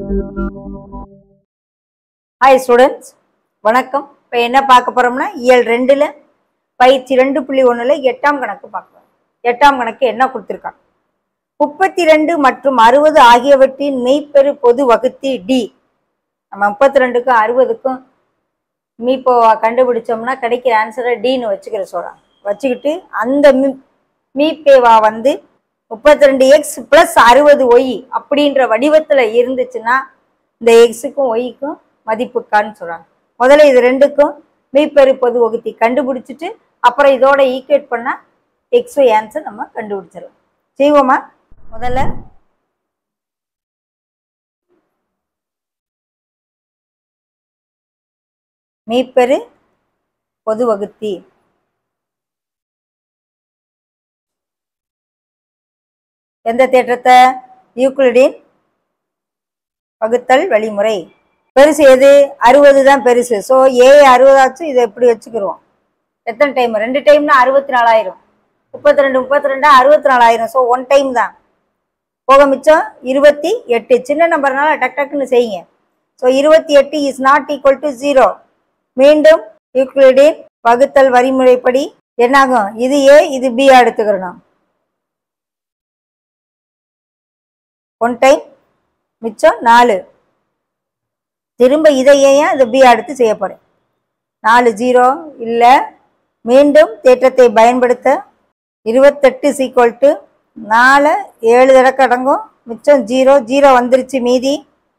hi students வணக்கம் இப்போ என்ன பார்க்க போறோம்னா இயல் ரெண்டுல பயிற்சி ரெண்டு புள்ளி ஒண்ணுல எட்டாம் கணக்கு பார்க்கலாம் எட்டாம் கணக்கு என்ன கொடுத்துருக்காங்க முப்பத்தி ரெண்டு மற்றும் அறுபது ஆகியவற்றின் மெய்ப்பெரு பொது வகுத்தி டி நம்ம முப்பத்தி ரெண்டுக்கும் அறுபதுக்கும் மீப்போ கண்டுபிடிச்சோம்னா கிடைக்கிற ஆன்சரை டின்னு வச்சுக்கிற சொல்கிறாங்க வச்சுக்கிட்டு அந்த மீ மீப்பேவா வந்து முப்பத்தி ரெண்டு எக்ஸ் ப்ளஸ் அறுபது ஒய் அப்படின்ற வடிவத்தில் இருந்துச்சுன்னா இந்த எக்ஸுக்கும் ஒய்க்கும் மதிப்புக்கான்னு சொல்கிறாங்க முதல்ல இது ரெண்டுக்கும் மீப்பெரு பொது வகுத்தி கண்டுபிடிச்சிட்டு அப்புறம் இதோட ஈக்குவேட் பண்ணால் எக்ஸ் ஒய் ஆன்சர் நம்ம கண்டுபிடிச்சிடலாம் செய்வோமா முதல்ல மீப்பெரு பொது வகுத்தி எந்த தேற்றத்தை யூக்ளிடின் வகுத்தல் வழிமுறை பெருசு எது அறுபது தான் பெருசு ஸோ ஏ அறுபதாச்சும் இதை எப்படி வச்சுக்கிருவோம் எத்தனை டைம் ரெண்டு டைம்னா அறுபத்தி நாலாயிரம் முப்பத்தி ரெண்டு முப்பத்தி ரெண்டா அறுபத்தி நாலாயிரம் ஸோ ஒன் டைம் தான் போக மிச்சம் இருபத்தி எட்டு சின்ன நம்பர்னால டக் டக்குன்னு செய்யுங்க ஸோ இருபத்தி எட்டு is not equal to zero மீண்டும் யூக்ளிடின் வகுத்தல் வரிமுறைப்படி என்னாகும் இது ஏ இது பி எடுத்துக்கிறணும் ஒன் டைம் மிச்சம் நாலு திரும்ப இதை ஏன் இந்த பி அடுத்து செய்ய போறேன் நாலு ஜீரோ இல்லை மீண்டும் தேற்றத்தை பயன்படுத்த இருபத்தெட்டு சீக்வல் டு நாலு ஏழு தடக்க அடங்கும் மிச்சம் ஜீரோ ஜீரோ வந்துருச்சு மீதி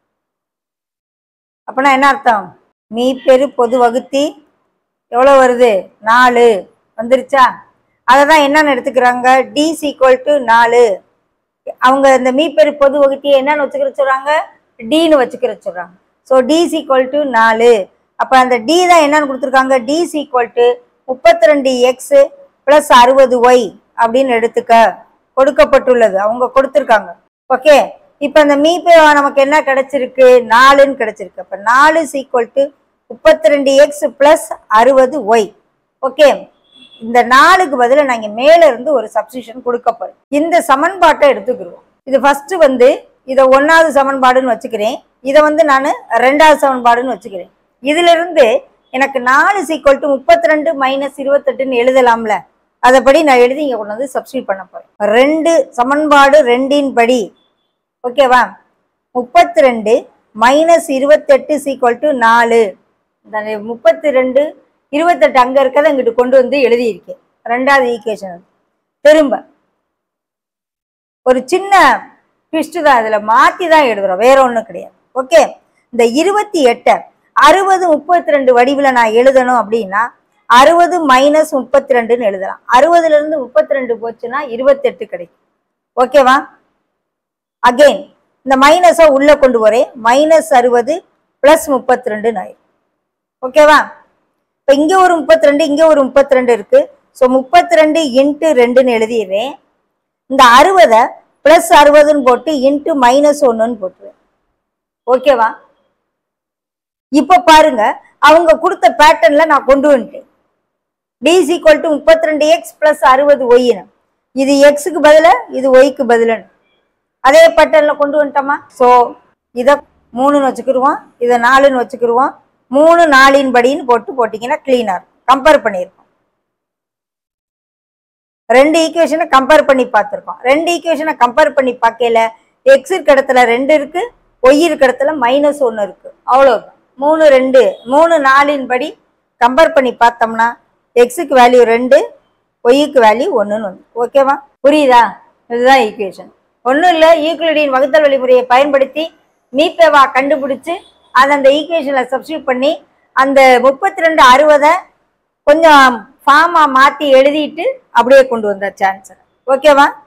அப்பனா என்ன அர்த்தம் மீ பெரு பொது வகுத்தி எவ்வளோ வருது நாலு வந்துருச்சா அதை தான் என்னன்னு எடுத்துக்கிறாங்க டி சீக்வல் டு நாலு அவங்க இந்த மீப்பெரு பொது வகுத்தியை என்னன்னு வச்சுக்கிற சொல்றாங்க டின்னு வச்சுக்கிற சொல்றாங்க ஸோ டி சீக்வல் டு நாலு அப்போ அந்த டி தான் என்னன்னு கொடுத்துருக்காங்க டி சீக்வல் டு முப்பத்தி ரெண்டு எக்ஸ் ப்ளஸ் அறுபது ஒய் அப்படின்னு எடுத்துக்க கொடுக்கப்பட்டுள்ளது அவங்க கொடுத்துருக்காங்க ஓகே இப்போ அந்த மீப்பே நமக்கு என்ன கிடைச்சிருக்கு நாலுன்னு கிடைச்சிருக்கு அப்போ நாலு சீக்வல் டு முப்பத்தி ரெண்டு எக்ஸ் ப்ளஸ் அறுபது ஒய் ஓகே இந்த நாலுக்கு பதிலாக நாங்கள் மேலே இருந்து ஒரு சப்ஸ்டியூஷன் கொடுக்க போறோம் இந்த சமன்பாட்டை எடுத்துக்கிடுவோம் இது ஃபர்ஸ்ட் வந்து இதை ஒன்றாவது சமன்பாடுன்னு வச்சுக்கிறேன் இதை வந்து நான் ரெண்டாவது சமன்பாடுன்னு வச்சுக்கிறேன் இதுல இருந்து எனக்கு நாலு சீக்வல் டு முப்பத்தி ரெண்டு மைனஸ் இருபத்தெட்டுன்னு எழுதலாம்ல அதைப்படி நான் எழுதி இங்கே கொண்டு வந்து சப்ஸ்டியூட் பண்ண போறேன் ரெண்டு சமன்பாடு ரெண்டின் படி ஓகேவா முப்பத்தி ரெண்டு மைனஸ் இருபத்தெட்டு சீக்வல் டு நாலு இந்த முப்பத்தி ரெண்டு இருபத்தெட்டு அங்கே இருக்கதை இங்கிட்டு கொண்டு வந்து எழுதியிருக்கேன் ரெண்டாவது ஈக்குவேஷன் திரும்ப ஒரு சின்ன ட்விஸ்ட் தான் இதில் மாற்றி தான் எழுதுறோம் வேற ஒன்றும் கிடையாது ஓகே இந்த இருபத்தி எட்டை அறுபது முப்பத்தி ரெண்டு வடிவில் நான் எழுதணும் அப்படின்னா அறுபது மைனஸ் முப்பத்தி ரெண்டுன்னு எழுதலாம் அறுபதுலேருந்து முப்பத்தி ரெண்டு போச்சுன்னா இருபத்தெட்டு கிடைக்கும் ஓகேவா அகெயின் இந்த மைனஸை உள்ளே கொண்டு வரேன் மைனஸ் அறுபது ப்ளஸ் முப்பத்தி ரெண்டுன்னு ஆயிடும் ஓகேவா இப்போ இங்கே ஒரு முப்பத்தி ரெண்டு இங்கே ஒரு முப்பத்தி ரெண்டு இருக்கு ஸோ முப்பத்தி ரெண்டு இன்ட்டு ரெண்டுன்னு எழுதிடுறேன் இந்த அறுபதை ப்ளஸ் அறுபதுன்னு போட்டு இன்ட்டு மைனஸ் ஒன்றுன்னு போட்டுருவேன் ஓகேவா இப்போ பாருங்க அவங்க கொடுத்த பேட்டர்னில் நான் கொண்டு வந்துட்டேன் டி ஈக்குவல் டு முப்பத்தி ரெண்டு எக்ஸ் ப்ளஸ் அறுபது ஒய்னு இது எக்ஸுக்கு பதிலாக இது ஒய்க்கு பதிலுன்னு அதே பேட்டர்னில் கொண்டு வந்துட்டோமா ஸோ இதை மூணுன்னு வச்சுக்கிருவோம் இதை நாலுன்னு வச்சுக்கிருவோம் மூணு நாலின் படின்னு போட்டு போட்டிங்கன்னா கிளீனாக கம்பேர் பண்ணியிருக்கோம் ரெண்டு ஈக்குவேஷனை கம்பேர் பண்ணி பார்த்துருக்கோம் ரெண்டு ஈக்குவேஷனை கம்பேர் பண்ணி பார்க்கல எக்ஸ் இருக்க இடத்துல ரெண்டு இருக்கு ஒய் இருக்க இடத்துல மைனஸ் ஒன்று இருக்கு அவ்வளோதான் மூணு ரெண்டு மூணு நாலின் படி கம்பேர் பண்ணி பார்த்தோம்னா எக்ஸுக்கு வேல்யூ ரெண்டு ஒய்க்கு வேல்யூ ஒன்றுன்னு வந்து ஓகேவா புரியுதா இதுதான் ஈக்குவேஷன் ஒன்றும் இல்லை ஈக்குவலிடியின் வகுத்தல் வழிமுறையை பயன்படுத்தி மீப்பேவா கண்டுபிடிச்சு அதை அந்த ஈக்குவேஷனில் சப்ஸ்டியூட் பண்ணி அந்த முப்பத்தி ரெண்டு அறுபதை கொஞ்சம் ஃபார்மாக மாற்றி எழுதிட்டு அப்படியே கொண்டு வந்தாச்சு ஆன்சர் ஓகேவா